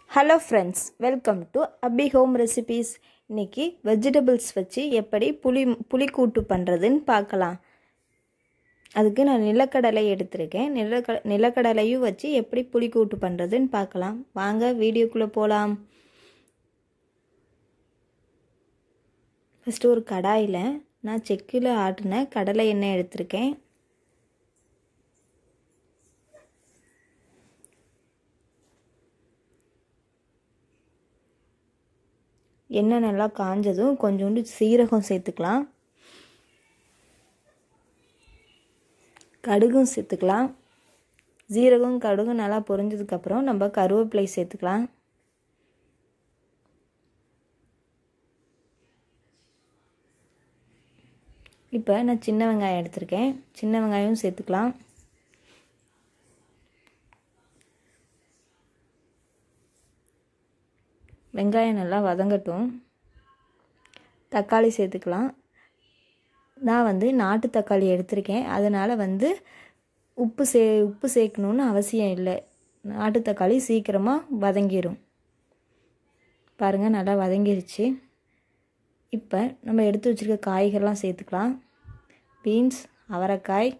hello friends welcome to Abhi home recipes இன்னைக்கு vegetables வச்சு எப்படி புளி புளிக்கூட்டு பண்ணுறதுன்னு பார்க்கலாம் அதுக்கு நான் நிலக்கடலை எடுத்திருக்கேன் நிலக்கட நிலக்கடலையும் வச்சு எப்படி புளிக்கூட்டு பண்ணுறதுன்னு பார்க்கலாம் வாங்க வீடியோக்குள்ளே போகலாம் ஃபஸ்ட்டு ஒரு கடாயில் நான் செக்கில் ஆட்டின கடலை எண்ணெய் எடுத்திருக்கேன் எண்ணெய் நல்லா காஞ்சதும் கொஞ்சோண்டு சீரகம் சேர்த்துக்கலாம் கடுகும் சேர்த்துக்கலாம் ஜீரகம் கடுகும் நல்லா பொரிஞ்சதுக்கப்புறம் நம்ம கருவேப்பிலை சேர்த்துக்கலாம் இப்போ நான் சின்ன வெங்காயம் எடுத்திருக்கேன் சின்ன வெங்காயம் சேர்த்துக்கலாம் வெங்காயம் நல்லா வதங்கட்டும் தக்காளி சேர்த்துக்கலாம் நான் வந்து நாட்டு தக்காளி எடுத்திருக்கேன் அதனால் வந்து உப்பு சே உப்பு சேர்க்கணுன்னு அவசியம் இல்லை நாட்டு தக்காளி சீக்கிரமாக வதங்கிடும் பாருங்கள் நல்லா வதங்கிருச்சு இப்போ நம்ம எடுத்து வச்சுருக்க காய்கள்லாம் சேர்த்துக்கலாம் பீன்ஸ் அவரைக்காய்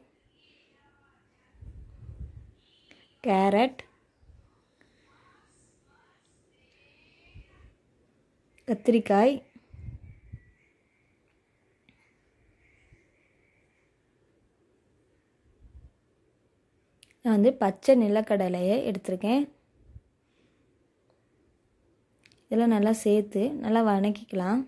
கேரட் கத்திரிக்காய் நான் வந்து பச்சை நிலக்கடலையை எடுத்திருக்கேன் இதெல்லாம் நல்லா சேர்த்து நல்லா வதக்கிக்கலாம்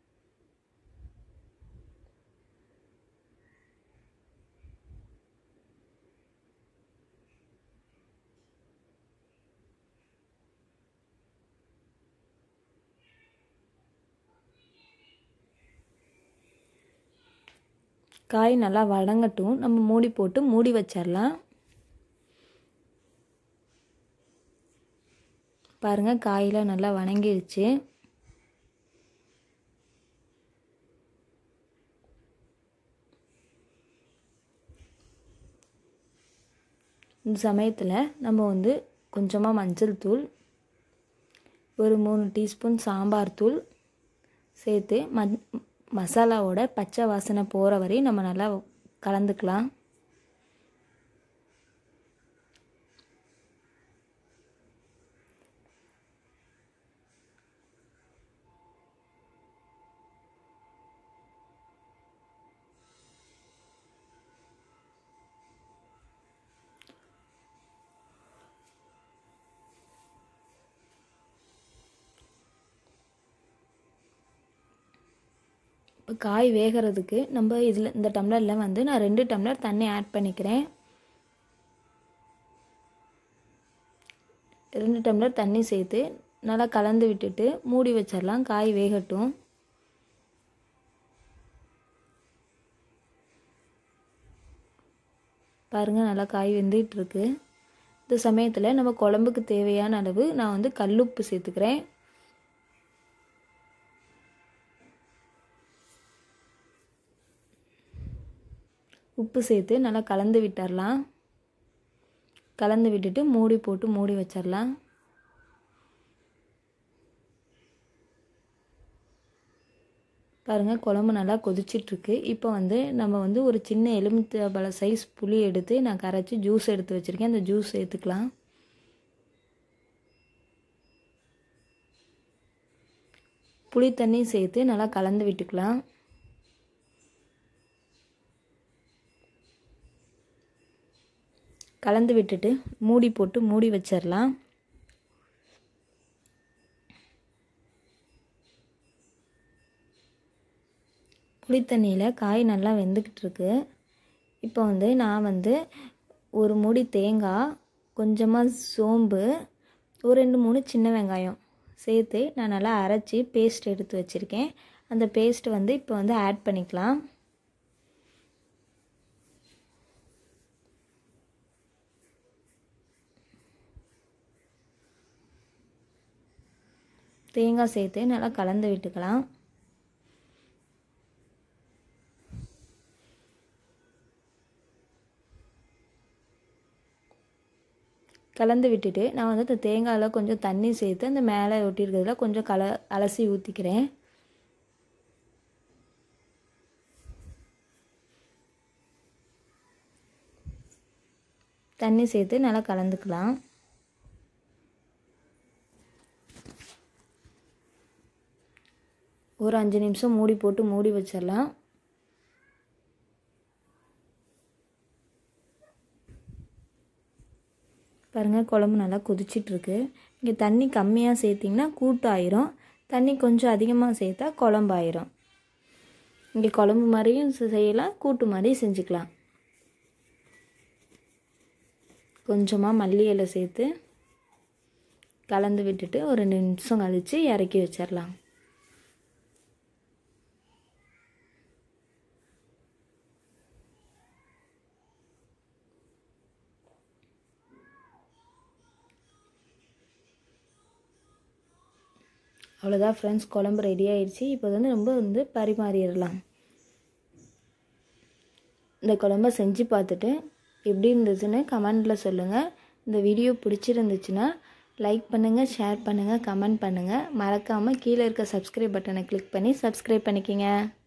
காய் நல்லா வதங்கட்டும் நம்ம மூடி போட்டு மூடி வச்சிடலாம் பாருங்கள் காயில் நல்லா வணங்கிடுச்சு இந்த சமயத்தில் நம்ம வந்து கொஞ்சமாக மஞ்சள் தூள் ஒரு மூணு டீஸ்பூன் சாம்பார் தூள் சேர்த்து ம மசாலாவோட பச்சை வாசனை போகிற வரையும் நம்ம நல்லா கலந்துக்கலாம் இப்போ காய் வேகிறதுக்கு நம்ம இதில் இந்த டம்ளரில் வந்து நான் ரெண்டு டம்ளர் தண்ணி ஆட் பண்ணிக்கிறேன் ரெண்டு டம்ளர் தண்ணி சேர்த்து நல்லா கலந்து விட்டுட்டு மூடி வச்சிடலாம் காய் வேகட்டும் பாருங்கள் நல்லா காய் வெந்துகிட்ருக்கு இந்த சமயத்தில் நம்ம குழம்புக்கு தேவையான அளவு நான் வந்து கல்லுப்பு சேர்த்துக்கிறேன் உப்பு சேர்த்து நல்லா கலந்து விட்டுடலாம் கலந்து விட்டுட்டு மூடி போட்டு மூடி வச்சிடலாம் பாருங்கள் குழம்பு நல்லா கொதிச்சிட்ருக்கு இப்போ வந்து நம்ம வந்து ஒரு சின்ன எலுமிச்சை சைஸ் புளி எடுத்து நான் கரைச்சி ஜூஸ் எடுத்து வச்சுருக்கேன் அந்த ஜூஸ் சேர்த்துக்கலாம் புளி தண்ணி சேர்த்து நல்லா கலந்து விட்டுக்கலாம் கலந்து விட்டுட்டு மூடி போட்டு மூடி வச்சிடலாம் புளித்தண்ணியில் காய் நல்லா வெந்துக்கிட்டு இருக்கு இப்போ வந்து நான் வந்து ஒரு மூடி தேங்காய் கொஞ்சமாக சோம்பு ஒரு ரெண்டு மூணு சின்ன வெங்காயம் சேர்த்து நான் நல்லா அரைச்சி பேஸ்ட் எடுத்து வச்சுருக்கேன் அந்த பேஸ்ட் வந்து இப்போ வந்து ஆட் பண்ணிக்கலாம் தேங்காய் சேர்த்து நல்லா கலந்து விட்டுக்கலாம் கலந்து விட்டுட்டு நான் வந்து இந்த தேங்காயில் கொஞ்சம் தண்ணி சேர்த்து அந்த மேலே ஒட்டியிருக்கிறதுல கொஞ்சம் கல அலசி ஊற்றிக்கிறேன் தண்ணி சேர்த்து நல்லா கலந்துக்கலாம் ஒரு அஞ்சு நிமிஷம் மூடி போட்டு மூடி வச்சிடலாம் பாருங்கள் குழம்பு நல்லா கொதிச்சிட்ருக்கு இங்கே தண்ணி கம்மியாக சேர்த்திங்கன்னா கூட்டாயிரும் தண்ணி கொஞ்சம் அதிகமாக சேர்த்தா குழம்பாயிரும் இங்கே குழம்பு மாதிரியும் செய்யலாம் கூட்டு மாதிரியும் செஞ்சுக்கலாம் கொஞ்சமாக மல்லி இலை சேர்த்து கலந்து விட்டுட்டு ஒரு ரெண்டு நிமிஷம் கழித்து இறக்கி வச்சிடலாம் அவ்வளோதான் ஃப்ரெண்ட்ஸ் குழம்பு ரெடி ஆயிடுச்சு இப்போ வந்து ரொம்ப வந்து பரிமாறிடலாம் இந்த குழம்ப செஞ்சு பார்த்துட்டு எப்படி இருந்துச்சுன்னு கமெண்டில் சொல்லுங்கள் இந்த வீடியோ பிடிச்சிருந்துச்சுன்னா லைக் பண்ணுங்கள் ஷேர் பண்ணுங்கள் கமெண்ட் பண்ணுங்கள் மறக்காமல் கீழே இருக்க சப்ஸ்கிரைப் பட்டனை கிளிக் பண்ணி சப்ஸ்கிரைப் பண்ணிக்கிங்க